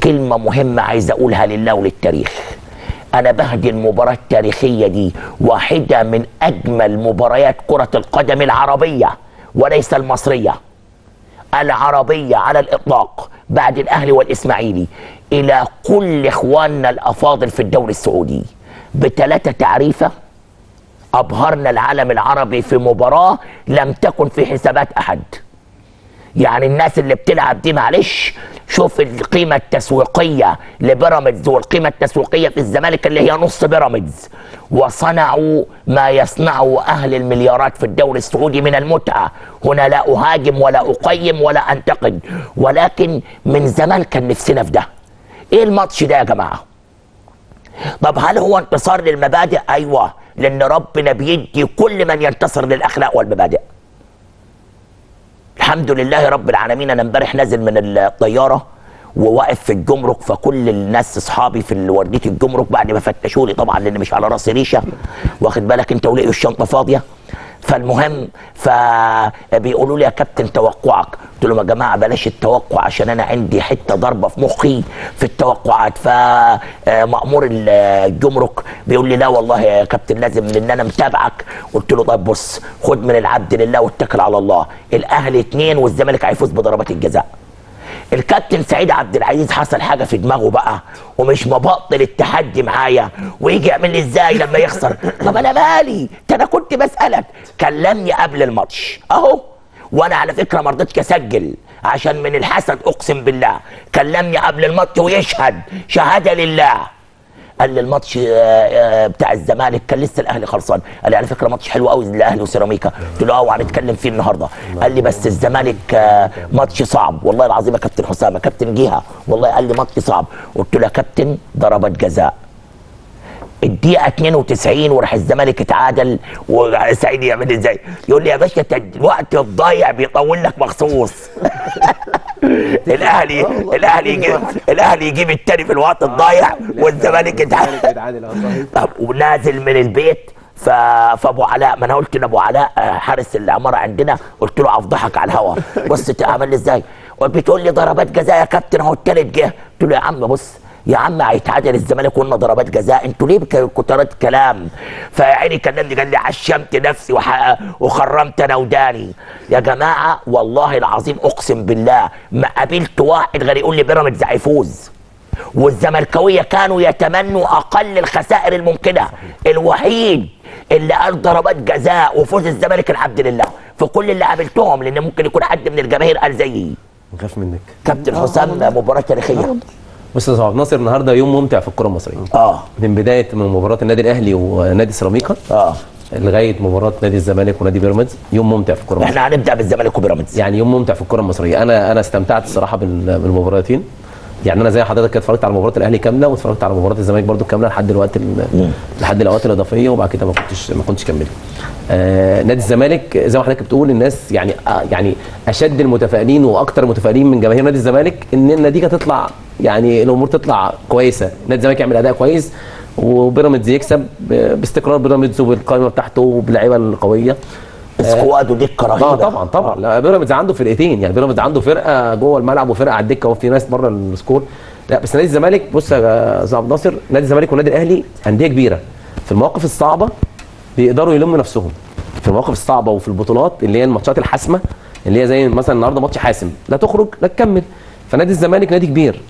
كلمة مهمة عايز أقولها لله وللتاريخ أنا بهدي المباراة التاريخية دي واحدة من أجمل مباريات كرة القدم العربية وليس المصرية العربية على الإطلاق بعد الأهلي والإسماعيلي إلى كل إخواننا الأفاضل في الدوري السعودي بثلاثة تعريفة أبهرنا العالم العربي في مباراة لم تكن في حسابات أحد يعني الناس اللي بتلعب دي معلش شوف القيمة التسويقية لبيراميدز والقيمة التسويقية في الزمالك اللي هي نص بيراميدز وصنعوا ما يصنعه أهل المليارات في الدوري السعودي من المتعة هنا لا أهاجم ولا أقيم ولا أنتقد ولكن من زمان كان نفسنا في ده إيه الماتش ده يا جماعة طب هل هو انتصار للمبادئ أيوة لأن ربنا بيدي كل من ينتصر للأخلاق والمبادئ الحمد لله رب العالمين انا امبارح نازل من الطياره وواقف في الجمرك فكل الناس اصحابي في ورديه الجمرك بعد ما فتشوا لي طبعا لان مش على راسي ريشه واخد بالك انت ولقيوا الشنطه فاضيه فالمهم فبيقولوا لي يا كابتن توقعك قلت لهم يا جماعه بلاش التوقع عشان انا عندي حته ضربه في مخي في التوقعات فمأمور الجمرك بيقول لي لا والله يا كابتن لازم لان انا متابعك قلت له طيب بص خد من العبد لله واتكل على الله الاهلي اتنين والزمالك هيفوز بضربات الجزاء الكابتن سعيد عبد العزيز حصل حاجه في دماغه بقى ومش مبطل التحدي معايا ويجي يعمل لي ازاي لما يخسر طب انا مالي ده انا كنت بسالك كلمني قبل الماتش اهو وانا على فكره ما رضيتش اسجل عشان من الحسد اقسم بالله كلمني قبل الماتش ويشهد شهاده لله قال لي الماتش آه، آه، بتاع الزمالك كان لسه الاهلي خلصان قال لي على فكره ماتش حلو قوي الاهلي وسيراميكا قلت له اه وهنتكلم فيه النهارده قال لي بس الزمالك آه، ماتش صعب والله العظيم يا كابتن حسام يا كابتن جيها والله قال لي ماتش صعب قلت له يا كابتن ضربات جزاء الدقيقة 92 وراح الزمالك اتعادل وسعيد يعمل ازاي؟ يقول لي يا باشا انت الوقت الضايع بيطول لك مخصوص الاهلي الاهلي يجيب الاهلي يجيب التاني في الوقت الضايع والزمالك يتعادل يتعادل اه صحيح طب ونازل من البيت ف... فابو علاء ما انا قلت لابو علاء آه، حارس العماره عندنا قلت له افضحك على الهوا بص تعمل لي ازاي بتقول لي ضربات جزاء يا كابتن اهو التالت جه قلت له يا عم بص يا عم هيتعادل الزمالك وقلنا ضربات جزاء انتوا ليه بك- كترات كلام فيا عيني كلمني قال لي عشمت نفسي وح... وخرمت انا وداني يا جماعه والله العظيم اقسم بالله ما قابلت واحد غير يقول لي بيراميدز هيفوز والزملكاويه كانوا يتمنوا اقل الخسائر الممكنه الوحيد اللي قال ضربات جزاء وفوز الزمالك الحمد لله في كل اللي قابلتهم لان ممكن يكون حد من الجماهير قال زيي نخاف منك كابتن حسام مباراه تاريخيه بص يا صاحب ناصر النهارده يوم ممتع في الكره المصريه اه من بدايه من مباراه النادي الاهلي ونادي سيراميكا اه لغايه مباراه نادي الزمالك ونادي بيراميدز يوم ممتع في الكره المصريه احنا هنبدا بالزمالك وبيراميدز يعني يوم ممتع في الكره المصريه انا انا استمتعت الصراحه بال- بالمباراتين يعني انا زي حضرتك كده اتفرجت على مباراه الاهلي كامله واتفرجت على مباراه الزمالك برده كامله لحد الوقت ال- لحد الاوقات الاضافيه وبعد كده ما كنتش ما كنتش كملت آه نادي الزمالك زي ما حضرتك بتقول الناس يعني آه يعني اشد المتفائلين واكثر المتفائلين من جماهير نادي الزمالك ان النتيجه تطلع يعني الامور تطلع كويسه نادي الزمالك يعمل اداء كويس وبيراميدز يكسب ب- باستقرار بيراميدز وبالقائمه بتاعته وباللعيبه القويه سكواد ودكه اه رهيبه طبعا طبعا لا بيراميدز عنده فرقتين يعني بيراميدز عنده فرقه جوه الملعب وفرقه على الدكه وفي ناس بره السكور لا بس نادي الزمالك بص يا استاذ عبد الناصر نادي الزمالك والنادي الاهلي انديه كبيره في المواقف الصعبه بيقدروا يلموا نفسهم في المواقف الصعبه وفي البطولات اللي هي الماتشات الحاسمه اللي هي زي مثلا النهارده ماتش حاسم لا تخرج لا تكمل فنادي الزمالك نادي كبير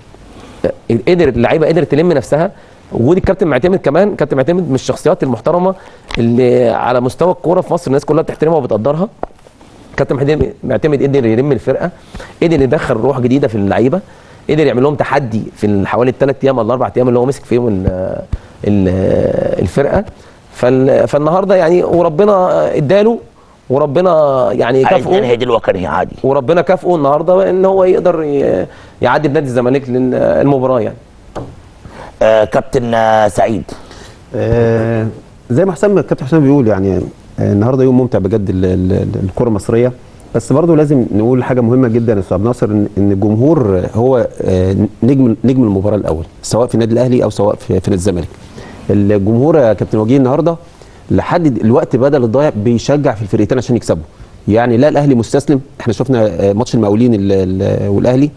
قدر اللعيبه قدرت تلم نفسها وجود الكابتن معتمد كمان كابتن معتمد من الشخصيات المحترمه اللي على مستوى الكوره في مصر الناس كلها بتحترمها وبتقدرها كابتن معتمد- معتمد قدر يلم الفرقه قدر يدخل روح جديده في اللعيبه قدر يعمل لهم تحدي في حوالي الثلاث ايام ولا الاربع ايام اللي هو مسك فيهم ال- ال- الفرقه فال- فالنهارده يعني وربنا اداله وربنا يعني عايز كافئه ننهي دلوقتي عادي وربنا كافئه النهارده ان هو يقدر ي- يعدي بنادي الزمالك للمباراه يعني آه كابتن آه سعيد آه، زي ما حسام الكابتن حسام بيقول يعني آه، النهارده يوم ممتع بجد ال- ال- ال- الكره المصريه بس برضه لازم نقول حاجه مهمه جدا يا استاذ عبد الناصر ان إن الجمهور هو آه، نجم نجم المباراه الاول سواء في النادي الاهلي او سواء في, في نادي الزمالك الجمهور يا كابتن وجيه النهارده لحد الوقت بدل الضايع بيشجع في الفرقتين عشان يكسبوا يعني لا الاهلي مستسلم احنا شفنا آه، ماتش المقاولين ال- ال- والاهلي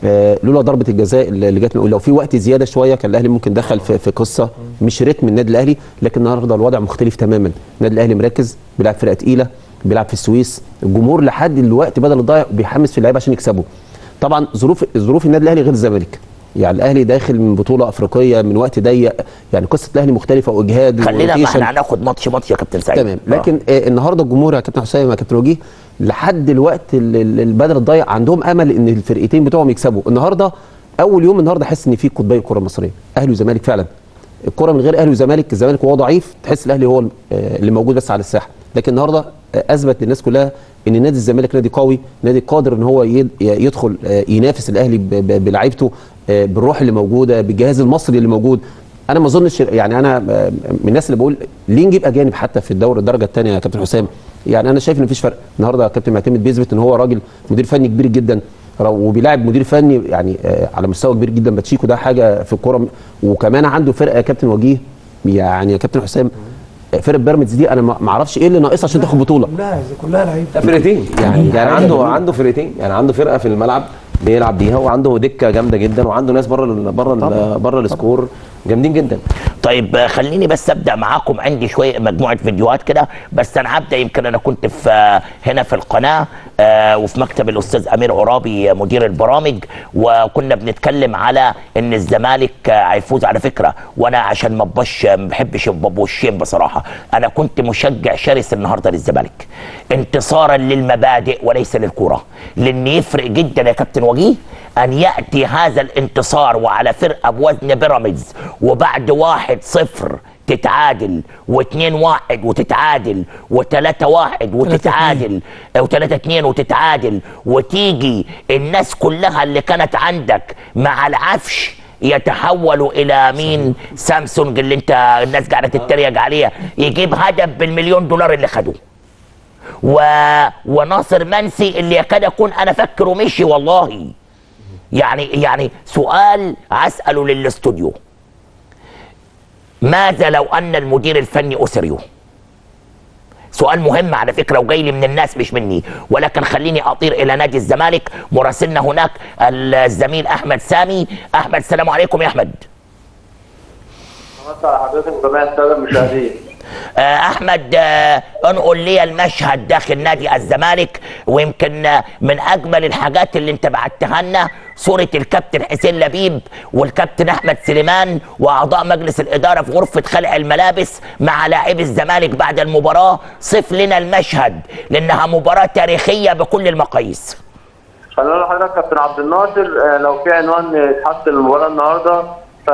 آه، لولا ضربه الجزاء اللي اللي جت لو في وقت زياده شويه كان الاهلي ممكن دخل في, في قصه مش رتم النادي الاهلي لكن النهارده الوضع مختلف تماما النادي الاهلي مركز بيلعب فرقه تقيله بيلعب في السويس الجمهور لحد الوقت بدل الضايع بيحمس في اللعيبه عشان يكسبوا طبعا ظروف ظروف النادي الاهلي غير الزمالك يعني الاهلي داخل من بطوله افريقيه من وقت ضيق يعني قصه الاهلي مختلفه واجهاد خلينا ما وروتيشن. احنا هناخد ماتش ماتش يا كابتن سعيد تمام لكن آه النهارده الجمهور يا كابتن حسام يا كابتن وجيه لحد الوقت ال- ال- البدل الضايع عندهم امل ان الفرقتين بتوعهم يكسبوا النهارده اول يوم النهارده حس ان في قطبي الكره المصريه اهلي وزمالك فعلا الكره من غير اهلي وزمالك الزمالك وهو ضعيف تحس الاهلي هو ال- آه، اللي موجود بس على الساحه لكن النهارده آه، اثبت للناس كلها ان نادي الزمالك نادي قوي نادي قادر ان هو يد- يدخل آه، ينافس الاهلي ب- ب- بلعيبته آه، بالروح اللي موجوده بالجهاز المصري اللي موجود انا ما اظنش يعني انا آه، من الناس اللي بقول ليه نجيب اجانب حتى في الدوري الدرجه الثانيه يا كابتن حسام يعني انا شايف ان مفيش فرق النهارده كابتن معتمد بيثبت ان هو راجل مدير فني كبير جدا وبيلاعب مدير فني يعني آه، على مستوى كبير جدا باتشيكو ده حاجه في الكوره وكمان عنده فرقه يا كابتن وجيه يعني يا كابتن حسام آه، فرقه بيراميدز دي انا ما ما اعرفش ايه اللي ناقصها عشان تاخد بطوله كلها كلها لعيبه لا فرقتين يعني يعني عنده عنده فرقتين يعني عنده فرقه في الملعب بيلعب بيها وعنده دكه جامده جدا وعنده ناس بره ال- بره ال- بره السكور جامدين جدا طيب آه، خليني بس ابدا معاكم عندي شويه مجموعه فيديوهات كده بس انا هبدا يمكن انا كنت في آه، هنا في القناه آه، وفي مكتب الاستاذ امير عرابي آه، مدير البرامج وكنا بنتكلم على ان الزمالك آه، هيفوز على فكره وانا عشان ما ابقاش ما بحبش ابقى بوشين بصراحه انا كنت مشجع شرس النهارده للزمالك انتصارا للمبادئ وليس للكره لان يفرق جدا يا كابتن وجيه ان ياتي هذا الانتصار وعلى فرقه بوزن بيراميدز وبعد واحد صفر تتعادل واثنين واحد وتتعادل وثلاثة واحد وتتعادل وثلاثة اتنين وتتعادل وتيجي الناس كلها اللي كانت عندك مع العفش يتحولوا الى مين سامسونج اللي انت الناس قاعده تتريق عليها يجيب هدف بالمليون دولار اللي خدوه و... وناصر منسي اللي يكاد يكون انا فكره مشي والله يعني يعني سؤال اساله للاستوديو ماذا لو ان المدير الفني اسريو سؤال مهم على فكره وجاي لي من الناس مش مني ولكن خليني اطير الى نادي الزمالك مراسلنا هناك الزميل احمد سامي احمد السلام عليكم يا احمد مساء حضرتك جميع الساده المشاهدين آه، احمد آه، انقل لي المشهد داخل نادي الزمالك ويمكن آه، من اجمل الحاجات اللي انت بعتها لنا صوره الكابتن حسين لبيب والكابتن احمد سليمان واعضاء مجلس الاداره في غرفه خلع الملابس مع لاعبي الزمالك بعد المباراه صف لنا المشهد لانها مباراه تاريخيه بكل المقاييس خلينا نقول لحضرتك كابتن عبد الناصر آه، لو في عنوان يتحط للمباراه النهارده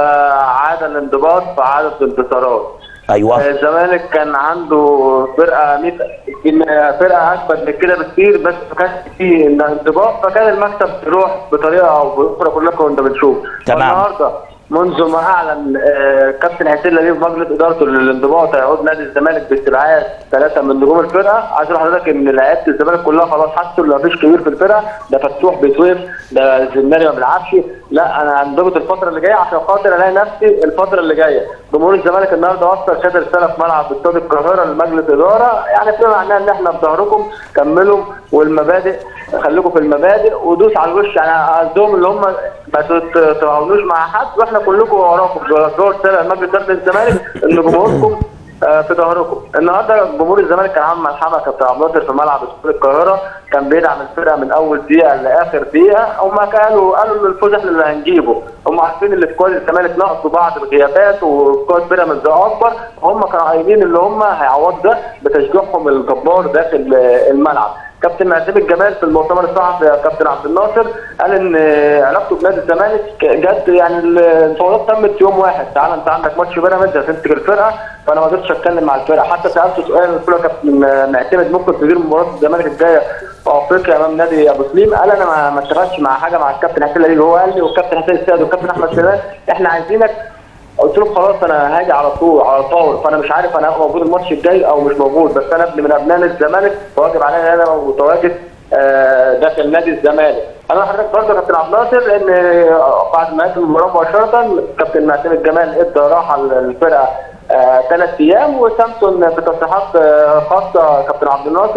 فعاد الانضباط فعادت الانتصارات ايوه آه، الزمالك كان عنده فرقه 100 يمكن فرقه اكبر من كده بكتير بس ما كانش فيه انضباط فكان المكسب يروح بطريقه او باخرى كلنا كنا بنشوف تمام. النهارده منذ ما اعلن آه، كابتن حسين لبيب مجلس ادارته للانضباط هيعود نادي الزمالك باستبعاد ثلاثه من نجوم الفرقه عايز اقول لحضرتك ان لعيبه الزمالك كلها خلاص حسوا ان مفيش كبير في الفرقه ده فتوح بيتوقف ده الزناري ما بيلعبش لا انا هنضبط الفتره اللي جايه عشان خاطر الاقي نفسي الفتره اللي جايه جمهور الزمالك النهارده وصل شاد رساله في ملعب استاد القاهره لمجلس اداره يعني فيما معناه ان احنا في ظهركم كملوا والمبادئ خليكم في المبادئ ودوس على الوش يعني قصدهم اللي هم ما تت- تتعاونوش مع حد واحنا كلكم وراكم جوه رساله لمجلس اداره الزمالك ان جمهوركم آه، في ظهركم النهارده جمهور الزمالك كان عامل ملحمه كابتن عبد الناصر في ملعب استاد القاهره كان بيدعم الفرقه من اول دقيقه لاخر دقيقه هم قالوا قالوا ان الفوز احنا اللي هنجيبه هم عارفين ان سكواد الزمالك ناقصه بعض الغيابات وسكواد بيراميدز اكبر هم كانوا قايلين اللي هم هيعوضوا ده بتشجيعهم الجبار داخل آه، الملعب كابتن معتمد الجمال في المؤتمر الصحفي يا كابتن عبد الناصر قال ان علاقته بنادي الزمالك جت يعني الفوضات تمت يوم واحد تعال انت عندك ماتش بيراميدز هتمسك الفرقه فانا ما قدرتش اتكلم مع الفرقه حتى سالته سؤال قلت له يا كابتن معتمد ممكن تدير مباراه الزمالك الجايه في افريقيا امام نادي ابو سليم قال انا ما- ما اشتغلتش مع حاجه مع الكابتن حسين لبيب هو قال لي والكابتن حسين السيد والكابتن احمد سليمان احنا عايزينك قلت له خلاص انا هاجي على طول على طول فانا مش عارف انا هبقى موجود الماتش الجاي او مش موجود بس انا ابن من ابناء نادي الزمالك فواجب عليا ان انا متواجد آه، داخل نادي الزمالك انا حضرتك برضه يا كابتن عبد الناصر ان آه، بعد ما قفل المباراه مباشره كابتن معتمد جمال ادى راحه للفرقه ثلاث ايام وسامسون في تصريحات آه، خاصه كابتن عبد الناصر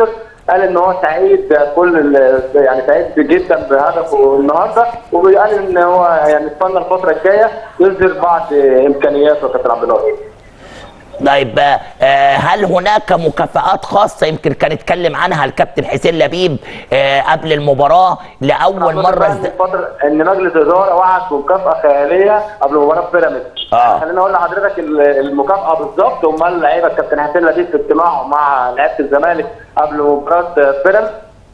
قال ان هو سعيد كل ال- يعني سعيد جدا بهدفه النهارده وقال ان هو يعني اتمنى الفتره الجايه يظهر بعض امكانياته يا كابتن عبد الناصر طيب آه، هل هناك مكافآت خاصة يمكن كان اتكلم عنها الكابتن حسين لبيب آه، قبل المباراة لأول مرة ان ازد- فتره ان مجلس اداره وعد بمكافاه خياليه قبل مباراه بيراميدز آه. خليني اقول لحضرتك ال- المكافاه بالظبط هم اللعيبه الكابتن حسين لبيب في اجتماعه مع لعيبه الزمالك قبل مباراه بيراميدز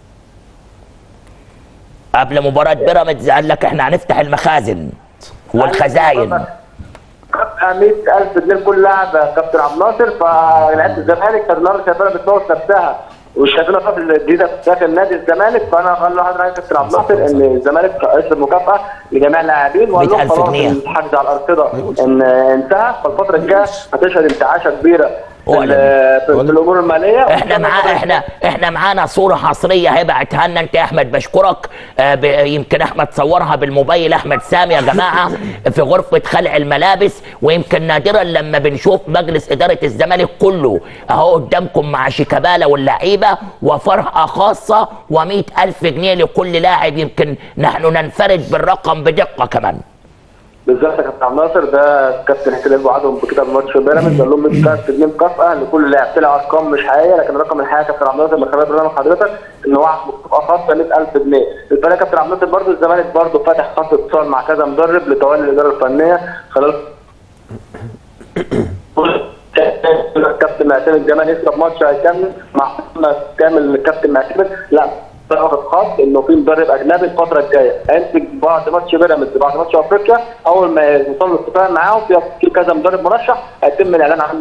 قبل مباراة بيراميدز قال لك احنا هنفتح المخازن والخزاين 100000 جنيه لكل لاعب يا كابتن عبد الناصر فلعيبه الزمالك كانت النهارده شايفانا بتموت نفسها ومش شايفينها قبل الجديده داخل نادي الزمالك فانا قال له حضرتك يا كابتن عبد الناصر ان الزمالك هيصرف مكافاه لجميع اللاعبين وقال لهم 100,000 خلاص جنيه. الحجز على الارصده ان انتهى فالفتره الجايه هتشهد انتعاشه كبيره في, أعلن. ال- في, في الامور الماليه احنا مع احنا احنا معانا صوره حصريه هيبعتها لنا انت يا احمد بشكرك آه، ب- يمكن احمد صورها بالموبايل احمد سامي يا جماعه في غرفه خلع الملابس ويمكن نادرا لما بنشوف مجلس اداره الزمالك كله اهو قدامكم مع شيكابالا واللعيبه وفرحه خاصه و100 الف جنيه لكل لاعب يمكن نحن ننفرد بالرقم بدقه كمان بالظبط يا كابتن عبد الناصر ده كابتن حسين لبيب وعدهم بكده بماتش بيراميدز قال لهم 100000 جنيه مكافاه لكل لاعب طلع ارقام مش حقيقيه لكن الرقم الحقيقي يا كابتن عبد الناصر من خلال برنامج حضرتك ان وعد مكافاه خاصه 100000 جنيه الفريق يا كابتن عبد الناصر برضه الزمالك برضه فاتح خط اتصال مع كذا مدرب لتولي الاداره الفنيه خلال كابتن معتمد الجمال يكسب ماتش هيكمل مع محمد كامل الكابتن معتمد لا ده واخد خاص انه في مدرب اجنبي الفتره الجايه هيمسك بعد ماتش بيراميدز بعد ماتش افريقيا اول ما يوصلوا الاتفاق معاهم في في كذا مدرب مرشح هيتم الاعلان عنه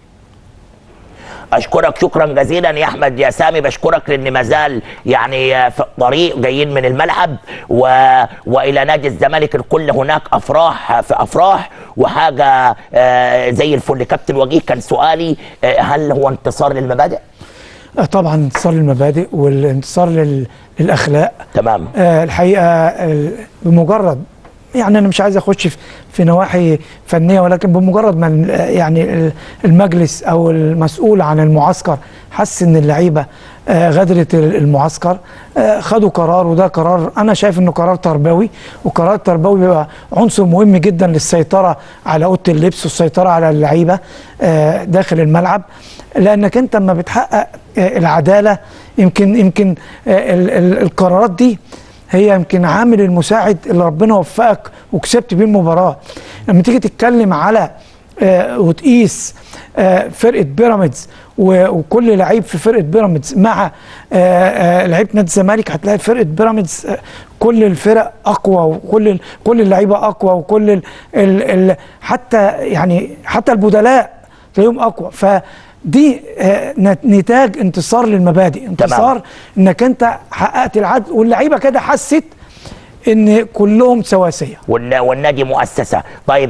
اشكرك شكرا جزيلا يا احمد يا سامي بشكرك لان ما زال يعني في الطريق جايين من الملعب و... والى نادي الزمالك الكل هناك افراح في افراح وحاجه آه، زي الفل كابتن وجيه كان سؤالي آه، هل هو انتصار للمبادئ؟ آه، طبعا انتصار للمبادئ والانتصار لل... للاخلاق تمام آه، الحقيقه آه، بمجرد يعني انا مش عايز اخش في, في نواحي فنيه ولكن بمجرد ما ال- آه، يعني ال- المجلس او المسؤول عن المعسكر حس ان اللعيبه آه، غادرت ال- المعسكر آه، خدوا قرار وده قرار انا شايف انه قرار تربوي وقرار تربوي بيبقى عنصر مهم جدا للسيطره على اوضه اللبس والسيطره على اللعيبه آه، داخل الملعب لانك انت لما بتحقق آه، العداله يمكن يمكن آه، ال- ال- القرارات دي هي يمكن عامل المساعد اللي ربنا وفقك وكسبت بيه المباراه لما تيجي تتكلم على آه، وتقيس آه، فرقه بيراميدز و- وكل لعيب في فرقه بيراميدز مع آه، آه، لعيبه نادي الزمالك هتلاقي فرقه بيراميدز آه، كل الفرق اقوى وكل ال- كل اللعيبه اقوى وكل ال ال ال حتى يعني حتى البدلاء تلاقيهم اقوى فدي آه، نت- نتاج انتصار للمبادئ انتصار انك انت حققت العدل واللعيبه كده حست ان كلهم سواسيه والن- والنادي مؤسسه طيب